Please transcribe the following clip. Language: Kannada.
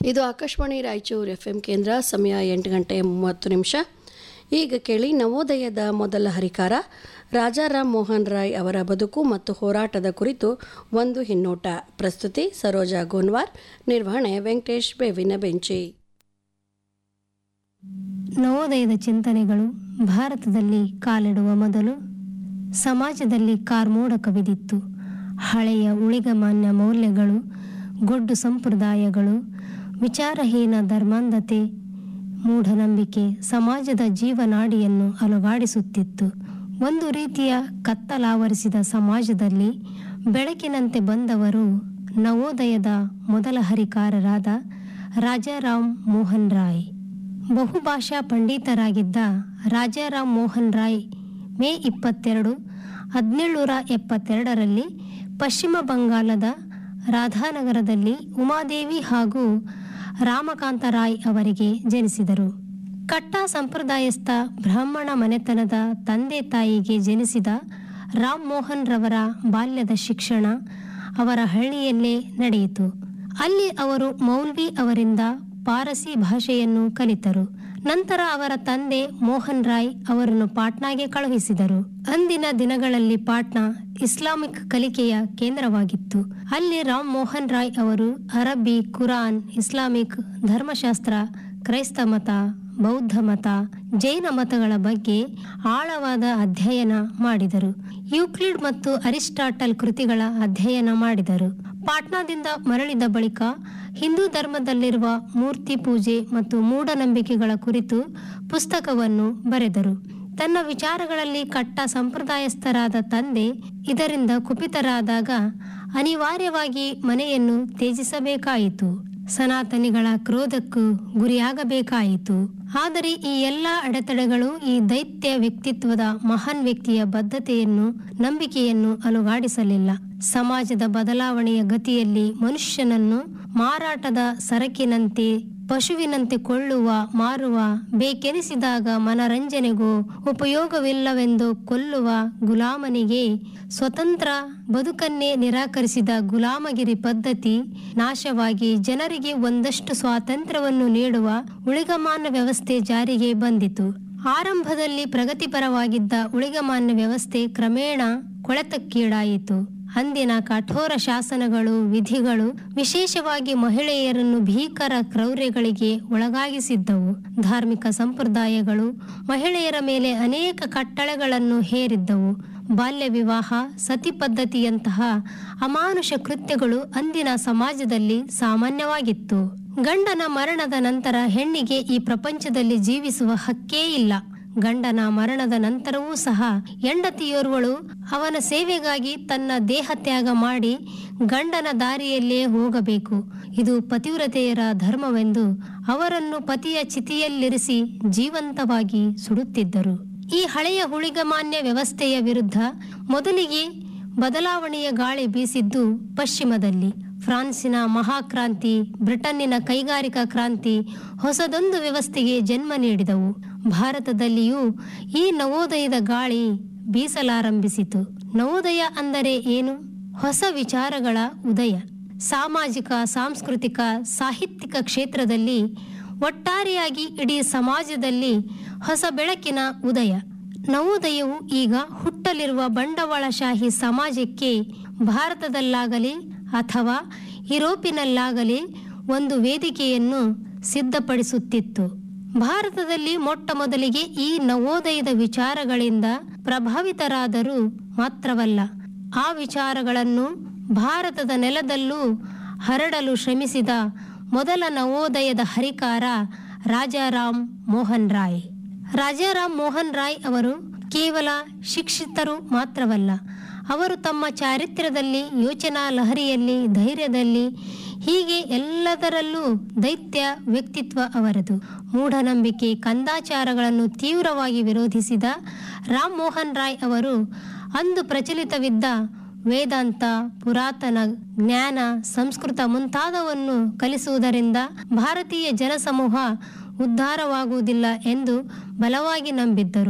ಇದು ಆಕಾಶವಾಣಿ ರಾಯಚೂರು ಎಫ್ ಎಂ ಕೇಂದ್ರ ಸಮಯ ಎಂಟು ಗಂಟೆ ಮೂವತ್ತು ನಿಮಿಷ ಈಗ ಕೇಳಿ ನವೋದಯದ ಮೊದಲ ಹರಿಕಾರ ರಾಜಾರಾಮ್ ಮೋಹನ್ ರಾಯ್ ಅವರ ಬದುಕು ಮತ್ತು ಹೋರಾಟದ ಕುರಿತು ಒಂದು ಹಿನ್ನೋಟ ಪ್ರಸ್ತುತಿ ಸರೋಜಾ ಗೋನ್ವಾರ್ ನಿರ್ವಹಣೆ ವೆಂಕಟೇಶ್ ಬೇವಿನ ಬೆಂಚಿ ನವೋದಯದ ಚಿಂತನೆಗಳು ಭಾರತದಲ್ಲಿ ಕಾಲಿಡುವ ಮೊದಲು ಸಮಾಜದಲ್ಲಿ ಕಾರ್ಮೋಡ ಕವಿದಿತ್ತು ಹಳೆಯ ಉಳಿಗಮಾನ್ಯ ಮೌಲ್ಯಗಳು ಗೊಡ್ಡು ಸಂಪ್ರದಾಯಗಳು ವಿಚಾರಹೀನ ಧರ್ಮಾಂಧತೆ ಮೂಢನಂಬಿಕೆ ಸಮಾಜದ ಜೀವನಾಡಿಯನ್ನು ಅಲುಗಾಡಿಸುತ್ತಿತ್ತು ಒಂದು ರೀತಿಯ ಕತ್ತಲಾವರಿಸಿದ ಸಮಾಜದಲ್ಲಿ ಬೆಳಕಿನಂತೆ ಬಂದವರು ನವೋದಯದ ಮೊದಲ ಹರಿಕಾರರಾದ ರಾಜಾರಾಮ್ ಮೋಹನ್ ರಾಯ್ ಬಹುಭಾಷಾ ಪಂಡಿತರಾಗಿದ್ದ ರಾಜಾರಾಮ್ ಮೋಹನ್ ರಾಯ್ ಮೇ ಇಪ್ಪತ್ತೆರಡು ಹದಿನೇಳುನೂರ ಎಪ್ಪತ್ತೆರಡರಲ್ಲಿ ಪಶ್ಚಿಮ ಬಂಗಾಳದ ರಾಧಾನಗರದಲ್ಲಿ ಉಮಾದೇವಿ ಹಾಗೂ ರಾಮಕಾಂತ ರಾಯ್ ಅವರಿಗೆ ಜನಿಸಿದರು ಕಟ್ಟ ಸಂಪ್ರದಾಯಸ್ಥ ಬ್ರಾಹ್ಮಣ ಮನೆತನದ ತಂದೆ ತಾಯಿಗೆ ಜನಿಸಿದ ರಾಮ್ ಮೋಹನ್ ರವರ ಬಾಲ್ಯದ ಶಿಕ್ಷಣ ಅವರ ಹಳ್ಳಿಯಲ್ಲೇ ನಡೆಯಿತು ಅಲ್ಲಿ ಅವರು ಮೌಲ್ವಿ ಅವರಿಂದ ಪಾರಸಿ ಭಾಷೆಯನ್ನು ಕಲಿತರು ನಂತರ ಅವರ ತಂದೆ ಮೋಹನ್ ರಾಯ್ ಅವರನ್ನು ಪಾಟ್ನಾಗೆ ಕಳುಹಿಸಿದರು ಅಂದಿನ ದಿನಗಳಲ್ಲಿ ಪಾಟ್ನಾ ಇಸ್ಲಾಮಿಕ್ ಕಲಿಕೆಯ ಕೇಂದ್ರವಾಗಿತ್ತು ಅಲ್ಲಿ ರಾಮ್ ಮೋಹನ್ ರಾಯ್ ಅವರು ಅರಬ್ಬಿ ಕುರಾನ್ ಇಸ್ಲಾಮಿಕ್ ಧರ್ಮಶಾಸ್ತ್ರ ಕ್ರೈಸ್ತ ಮತ ಬೌದ್ಧ ಮತ ಜೈನ ಮತಗಳ ಬಗ್ಗೆ ಆಳವಾದ ಅಧ್ಯಯನ ಮಾಡಿದರು ಯೂಕ್ಲಿಡ್ ಮತ್ತು ಅರಿಸ್ಟಾಟಲ್ ಕೃತಿಗಳ ಅಧ್ಯಯನ ಮಾಡಿದರು ಪಾಟ್ನಾದಿಂದ ಮರಳಿದ ಬಳಿಕ ಹಿಂದೂ ಧರ್ಮದಲ್ಲಿರುವ ಮೂರ್ತಿ ಪೂಜೆ ಮತ್ತು ಮೂಢನಂಬಿಕೆಗಳ ಕುರಿತು ಪುಸ್ತಕವನ್ನು ಬರೆದರು ತನ್ನ ವಿಚಾರಗಳಲ್ಲಿ ಕಟ್ಟ ಸಂಪ್ರದಾಯಸ್ಥರಾದ ತಂದೆ ಇದರಿಂದ ಕುಪಿತರಾದಾಗ ಅನಿವಾರ್ಯವಾಗಿ ಮನೆಯನ್ನು ತ್ಯಜಿಸಬೇಕಾಯಿತು ಸನಾತನಿಗಳ ಕ್ರೋಧಕ್ಕೂ ಗುರಿಯಾಗಬೇಕಾಯಿತು ಆದರೆ ಈ ಎಲ್ಲ ಅಡೆತಡೆಗಳು ಈ ದೈತ್ಯ ವ್ಯಕ್ತಿತ್ವದ ಮಹಾನ್ ವ್ಯಕ್ತಿಯ ಬದ್ಧತೆಯನ್ನು ನಂಬಿಕೆಯನ್ನು ಅಲುಗಾಡಿಸಲಿಲ್ಲ ಸಮಾಜದ ಬದಲಾವಣೆಯ ಗತಿಯಲ್ಲಿ ಮನುಷ್ಯನನ್ನು ಮಾರಾಟದ ಸರಕಿನಂತೆ ಪಶುವಿನಂತೆ ಕೊಳ್ಳುವ ಮಾರುವ ಬೇಕೆನಿಸಿದಾಗ ಮನರಂಜನೆಗೂ ಉಪಯೋಗವಿಲ್ಲವೆಂದು ಕೊಲ್ಲುವ ಗುಲಾಮನಿಗೆ ಸ್ವತಂತ್ರ ಬದುಕನ್ನೇ ನಿರಾಕರಿಸಿದ ಗುಲಾಮಗಿರಿ ಪದ್ಧತಿ ನಾಶವಾಗಿ ಜನರಿಗೆ ಒಂದಷ್ಟು ಸ್ವಾತಂತ್ರ್ಯವನ್ನು ನೀಡುವ ಉಳಿಗಮಾನ್ಯ ವ್ಯವಸ್ಥೆ ಜಾರಿಗೆ ಬಂದಿತು ಆರಂಭದಲ್ಲಿ ಪ್ರಗತಿಪರವಾಗಿದ್ದ ಉಳಿಗಮಾನ್ಯ ವ್ಯವಸ್ಥೆ ಕ್ರಮೇಣ ಕೊಳೆತಕ್ಕೀಡಾಯಿತು ಅಂದಿನ ಕಠೋರ ಶಾಸನಗಳು ವಿಧಿಗಳು ವಿಶೇಷವಾಗಿ ಮಹಿಳೆಯರನ್ನು ಭೀಕರ ಕ್ರೌರ್ಯಗಳಿಗೆ ಒಳಗಾಗಿಸಿದ್ದವು ಧಾರ್ಮಿಕ ಸಂಪ್ರದಾಯಗಳು ಮಹಿಳೆಯರ ಮೇಲೆ ಅನೇಕ ಕಟ್ಟಳೆಗಳನ್ನು ಹೇರಿದ್ದವು ಬಾಲ್ಯ ವಿವಾಹ ಸತಿ ಪದ್ಧತಿಯಂತಹ ಅಮಾನುಷ ಕೃತ್ಯಗಳು ಅಂದಿನ ಸಮಾಜದಲ್ಲಿ ಸಾಮಾನ್ಯವಾಗಿತ್ತು ಗಂಡನ ಮರಣದ ನಂತರ ಹೆಣ್ಣಿಗೆ ಈ ಪ್ರಪಂಚದಲ್ಲಿ ಜೀವಿಸುವ ಹಕ್ಕೇ ಇಲ್ಲ ಗಂಡನ ಮರಣದ ನಂತರವೂ ಸಹ ಹೆಂಡತಿಯೋರ್ವಳು ಅವನ ಸೇವೆಗಾಗಿ ತನ್ನ ದೇಹ ತ್ಯಾಗ ಮಾಡಿ ಗಂಡನ ದಾರಿಯಲ್ಲೇ ಹೋಗಬೇಕು ಇದು ಪತಿವ್ರತೆಯರ ಧರ್ಮವೆಂದು ಅವರನ್ನು ಪತಿಯ ಚಿತಿಯಲ್ಲಿರಿಸಿ ಜೀವಂತವಾಗಿ ಸುಡುತ್ತಿದ್ದರು ಈ ಹಳೆಯ ಹುಳಿಗಮಾನ್ಯ ವ್ಯವಸ್ಥೆಯ ವಿರುದ್ಧ ಮೊದಲಿಗೆ ಬದಲಾವಣೆಯ ಗಾಳಿ ಬೀಸಿದ್ದು ಪಶ್ಚಿಮದಲ್ಲಿ ಫ್ರಾನ್ಸಿನ ಮಹಾಕ್ರಾಂತಿ ಬ್ರಿಟನ್ನಿನ ಕೈಗಾರಿಕಾ ಕ್ರಾಂತಿ ಹೊಸದೊಂದು ವ್ಯವಸ್ಥೆಗೆ ಜನ್ಮ ನೀಡಿದವು ಭಾರತದಲ್ಲಿಯೂ ಈ ನವೋದಯದ ಗಾಳಿ ಬೀಸಲಾರಂಭಿಸಿತು ನವೋದಯ ಅಂದರೆ ಏನು ಹೊಸ ವಿಚಾರಗಳ ಉದಯ ಸಾಮಾಜಿಕ ಸಾಂಸ್ಕೃತಿಕ ಸಾಹಿತ್ಯಿಕ ಕ್ಷೇತ್ರದಲ್ಲಿ ಒಟ್ಟಾರೆಯಾಗಿ ಇಡೀ ಸಮಾಜದಲ್ಲಿ ಹೊಸ ಬೆಳಕಿನ ಉದಯ ನವೋದಯವು ಈಗ ಹುಟ್ಟಲಿರುವ ಬಂಡವಾಳಶಾಹಿ ಸಮಾಜಕ್ಕೆ ಭಾರತದಲ್ಲಾಗಲಿ ಅಥವಾ ಯುರೋಪಿನಲ್ಲಾಗಲಿ ಒಂದು ವೇದಿಕೆಯನ್ನು ಸಿದ್ಧಪಡಿಸುತ್ತಿತ್ತು ಭಾರತದಲ್ಲಿ ಮೊಟ್ಟ ಮೊದಲಿಗೆ ಈ ನವೋದಯದ ವಿಚಾರಗಳಿಂದ ಪ್ರಭಾವಿತರಾದರೂ ಮಾತ್ರವಲ್ಲ ಆ ವಿಚಾರಗಳನ್ನು ಭಾರತದ ನೆಲದಲ್ಲೂ ಹರಡಲು ಶ್ರಮಿಸಿದ ಮೊದಲ ನವೋದಯದ ಹರಿಕಾರ ರಾಜಾರಾಮ್ ಮೋಹನ್ ರಾಯ್ ರಾಜಾರಾಮ್ ಮೋಹನ್ ರಾಯ್ ಅವರು ಕೇವಲ ಶಿಕ್ಷಿತರು ಮಾತ್ರವಲ್ಲ ಅವರು ತಮ್ಮ ಚಾರಿತ್ರ್ಯದಲ್ಲಿ ಯೋಚನಾ ಲಹರಿಯಲ್ಲಿ ಧೈರ್ಯದಲ್ಲಿ ಹೀಗೆ ಎಲ್ಲದರಲ್ಲೂ ದೈತ್ಯ ವ್ಯಕ್ತಿತ್ವ ಅವರದು ಮೂಢನಂಬಿಕೆ ಕಂದಾಚಾರಗಳನ್ನು ತೀವ್ರವಾಗಿ ವಿರೋಧಿಸಿದ ರಾಮ್ ಮೋಹನ್ ರಾಯ್ ಅವರು ಅಂದು ಪ್ರಚಲಿತವಿದ್ದ ವೇದಾಂತ ಪುರಾತನ ಜ್ಞಾನ ಸಂಸ್ಕೃತ ಮುಂತಾದವನ್ನು ಕಲಿಸುವುದರಿಂದ ಭಾರತೀಯ ಜನಸಮೂಹ ಉದ್ಧಾರವಾಗುವುದಿಲ್ಲ ಎಂದು ಬಲವಾಗಿ ನಂಬಿದ್ದರು